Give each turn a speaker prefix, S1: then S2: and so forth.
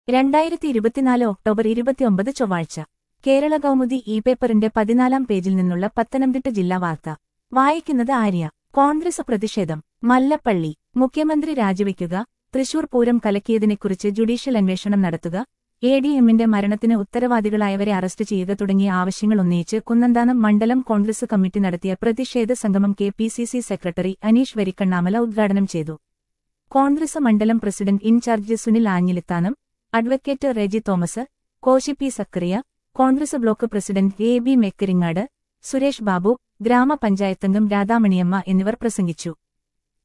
S1: രണ്ടായിരത്തി ഇരുപത്തിനാല് ഒക്ടോബർ ഇരുപത്തിയൊമ്പത് ചൊവ്വാഴ്ച കേരള കൗമുദി ഇ പേപ്പറിന്റെ പതിനാലാം പേജിൽ നിന്നുള്ള പത്തനംതിട്ട ജില്ലാ വാർത്ത വായിക്കുന്നത് ആര്യ കോൺഗ്രസ് പ്രതിഷേധം മല്ലപ്പള്ളി മുഖ്യമന്ത്രി രാജിവെക്കുക തൃശൂർ പൂരം കലക്കിയതിനെക്കുറിച്ച് ജുഡീഷ്യൽ അന്വേഷണം നടത്തുക എ ഡി എമ്മിന്റെ മരണത്തിന് ഉത്തരവാദികളായവരെ അറസ്റ്റ് ചെയ്യുക തുടങ്ങിയ ആവശ്യങ്ങൾ ഉന്നയിച്ച് കുന്നന്താനം മണ്ഡലം കോൺഗ്രസ് കമ്മിറ്റി നടത്തിയ പ്രതിഷേധ സംഗമം K P C C secretary Aneesh Varikkannamala ഉദ്ഘാടനം ചെയ്തു കോൺഗ്രസ് മണ്ഡലം president in charge Sunil Anjilithanam advocate Reji Thomas Koshy P Zacharia Congress block president A B Mekkaringad Suresh Babu ഗ്രാമപഞ്ചായത്തംഗം രാധാമണിയമ്മ എന്നിവർ പ്രസംഗിച്ചു